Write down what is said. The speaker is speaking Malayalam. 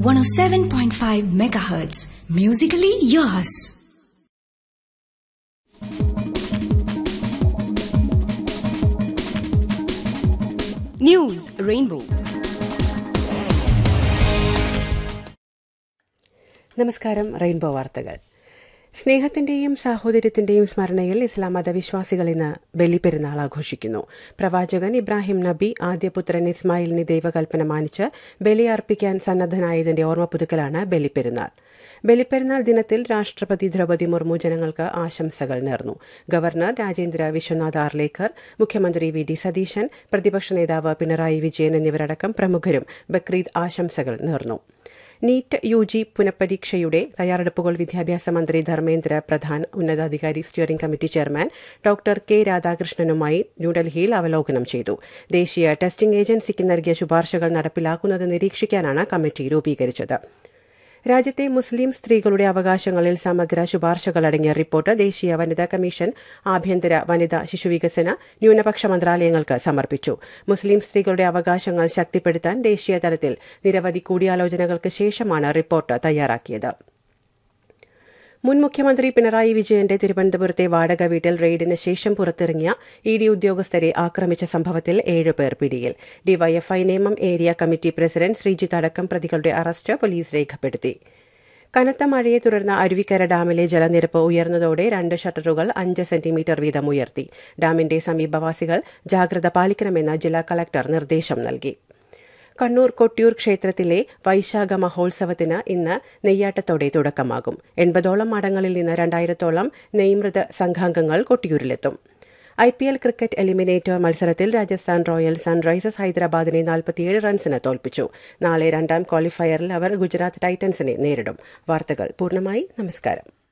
107.5 megahertz. Musically yours. News Rainbow. നമസ്കാരം റെയിൻബോ വാർത്തകൾ സ്നേഹത്തിന്റെയും സാഹോദര്യത്തിന്റെയും സ്മരണയിൽ ഇസ്ലാം മതവിശ്വാസികൾ ഇന്ന് ബലിപ്പെരുന്നാൾ ആഘോഷിക്കുന്നു പ്രവാചകൻ ഇബ്രാഹിം നബി ആദ്യപുത്രൻ ഇസ്മായിലിന് ദൈവകൽപ്പന മാനിച്ച് ബലിയർപ്പിക്കാൻ സന്നദ്ധനായതിന്റെ ഓർമ്മ പുതുക്കലാണ് ബലിപ്പെരുന്നാൾ ബലിപ്പെരുന്നാൾ ദിനത്തിൽ രാഷ്ട്രപതി ദ്രൗപദി മുർമു ജനങ്ങൾക്ക് ആശംസകൾ നേർന്നു ഗവർണർ രാജേന്ദ്ര വിശ്വനാഥ് ആർലേക്കർ മുഖ്യമന്ത്രി വി ഡി സതീശൻ പ്രതിപക്ഷ നേതാവ് പിണറായി വിജയൻ എന്നിവരടക്കം പ്രമുഖരും ബക്രീദ് ആശംസകൾ നേർന്നു നീറ്റ് യു ജി പുനഃപരീക്ഷയുടെ തയ്യാറെടുപ്പുകൾ വിദ്യാഭ്യാസ മന്ത്രി ധർമ്മേന്ദ്ര പ്രധാൻ ഉന്നതാധികാരി steering committee chairman doctor K രാധാകൃഷ്ണനുമായി ന്യൂഡൽഹിയിൽ അവലോകനം ചെയ്തു ദേശീയ ടെസ്റ്റിംഗ് ഏജൻസിക്ക് നൽകിയ ശുപാർശകൾ നടപ്പിലാക്കുന്നത് നിരീക്ഷിക്കാനാണ് കമ്മിറ്റി രൂപീകരിച്ചത് രാജ്യത്തെ മുസ്ലിം സ്ത്രീകളുടെ അവകാശങ്ങളിൽ സമഗ്ര ശുപാർശകളടങ്ങിയ റിപ്പോർട്ട് ദേശീയ വനിതാ കമ്മീഷൻ ആഭ്യന്തര വനിതാ ശിശുവികസന ന്യൂനപക്ഷ മന്ത്രാലയങ്ങൾക്ക് സമർപ്പിച്ചു മുസ്ലിം സ്ത്രീകളുടെ അവകാശങ്ങൾ ശക്തിപ്പെടുത്താൻ ദേശീയ തലത്തിൽ നിരവധി കൂടിയാലോചനകൾക്ക് ശേഷമാണ് റിപ്പോർട്ട് തയ്യാറാക്കിയത് മുൻ മുഖ്യമന്ത്രി പിണറായി വിജയന്റെ തിരുവനന്തപുരത്തെ വാടക വീട്ടിൽ റെയ്ഡിന് ശേഷം പുറത്തിറങ്ങിയ ഇ ഡി ഉദ്യോഗസ്ഥരെ ആക്രമിച്ച സംഭവത്തിൽ ഏഴുപേർ പിടിയിൽ DYFI Nemom area committee president Sreejith അടക്കം പ്രതികളുടെ അറസ്റ്റ് പോലീസ് രേഖപ്പെടുത്തി കനത്ത മഴയെ തുടർന്ന് അരുവിക്കര ഡാമിലെ ജലനിരപ്പ് ഉയർന്നതോടെ രണ്ട് ഷട്ടറുകൾ അഞ്ച് സെന്റിമീറ്റർ വീതം ഉയർത്തി ഡാമിന്റെ സമീപവാസികൾ ജാഗ്രത പാലിക്കണമെന്ന് ജില്ലാ കളക്ടർ നിർദ്ദേശം നൽകി കണ്ണൂർ കൊട്ടിയൂർ ക്ഷേത്രത്തിലെ വൈശാഖ മഹോത്സവത്തിന് ഇന്ന് നെയ്യാട്ടത്തോടെ തുടക്കമാകും എൺപതോളം മഠങ്ങളിൽ നിന്ന് രണ്ടായിരത്തോളം നെയ്മൃത സംഘാംഗങ്ങൾ കൊട്ടിയൂരിലെത്തും I P L cricket eliminator മത്സരത്തിൽ രാജസ്ഥാൻ റോയൽ സൺറൈസേഴ്സ് ഹൈദരാബാദിനെ നാൽപ്പത്തിയേഴ് റൺസിന് തോൽപ്പിച്ചു നാളെ രണ്ടാം ക്വാളിഫയറിൽ അവർ ഗുജറാത്ത് ടൈറ്റൻസിനെ നേരിടും വാർത്തകൾ പൂർണ്ണമായി നമസ്കാരം